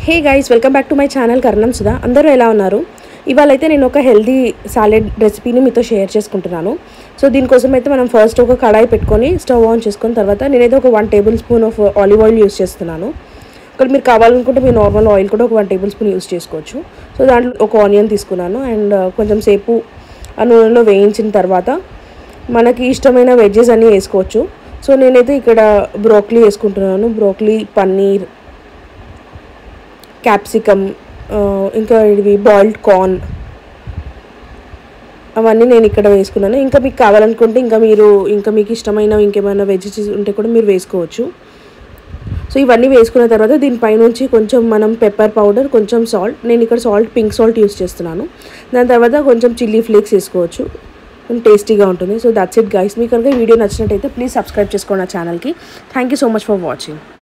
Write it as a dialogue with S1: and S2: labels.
S1: hey guys welcome back to my channel Karnam Sudha అందరూ ఎలా ఉన్నారు ఇవాళ అయితే నేను ఒక హెల్దీ సాలెడ్ రెసిపీని మీతో షేర్ చేసుకుంటున్నాను సో దీనికోసం అయితే మనం ఫస్ట్ ఒక కడాయి పెట్టుకొని స్టవ్ ఆన్ చేసుకున్న తర్వాత నేనైతే ఒక one tablespoon of olive oil use చేస్తున్నాను ఇక్కడ మీరు కావాలనుకుంటే మీరు నార్మల్ ఆయిల్ కూడా ఒక వన్ టేబుల్ స్పూన్ యూస్ చేసుకోవచ్చు సో దాంట్లో ఒక ఆనియన్ తీసుకున్నాను అండ్ కొంచెం సేపు ఆ నూనెలో వేయించిన తర్వాత మనకి ఇష్టమైన వెజ్జెస్ అన్నీ వేసుకోవచ్చు సో నేనైతే ఇక్కడ బ్రోక్లీ వేసుకుంటున్నాను బ్రోక్లీ పన్నీర్ క్యాప్సికమ్ ఇంకా ఇవి బాయిల్డ్ కార్న్ అవన్నీ నేను ఇక్కడ వేసుకున్నాను ఇంకా మీకు కావాలనుకుంటే ఇంకా మీరు ఇంకా మీకు ఇష్టమైన ఇంకేమైనా వెజిటేబుల్స్ ఉంటే కూడా మీరు వేసుకోవచ్చు సో ఇవన్నీ వేసుకున్న తర్వాత దీనిపైనుంచి కొంచెం మనం పెప్పర్ పౌడర్ కొంచెం సాల్ట్ నేను ఇక్కడ సాల్ట్ పింక్ సాల్ట్ యూస్ చేస్తున్నాను దాని తర్వాత కొంచెం చిల్లీ ఫ్లేక్స్ వేసుకోవచ్చు టేస్టీగా ఉంటుంది సో దట్స్ ఇట్ గైస్ మీకు కనుక ఈ వీడియో నచ్చినట్టయితే ప్లీజ్ సబ్స్క్రైబ్ చేసుకోండి నా ఛానల్కి thank you so much for watching